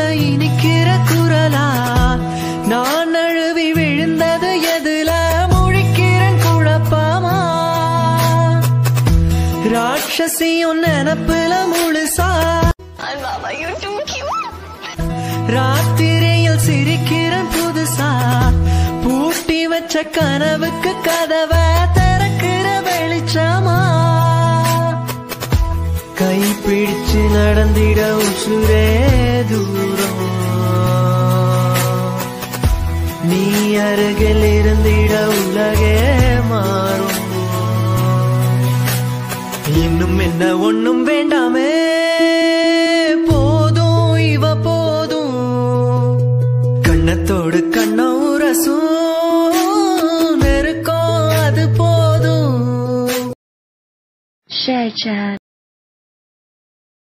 இனிக்கிற குரலா நான் அழுவி விழுந்தது எதுல முழிக்கிறேன் குழப்பமா ராட்சசியும் நினப்புல முழுசா Mama, you're too cute. ராத்திரியில் சிரிக்கிறேன் புதுசா பூட்டி வச்ச கனவுக்கு கதவை திறக்கிற வெளிச்சமா கை பிடிச்சு நடந்திட உசுரே தூரம் நீ அருகில் இருந்திட உலகே மாறும் இன்னும் என்ன ஒண்ணும் வேண்டாமே போதும் இவ போதும் கண்ணத்தோடு கண்ணம் உரசும் நெருக்கம் அது போதும் Share chat.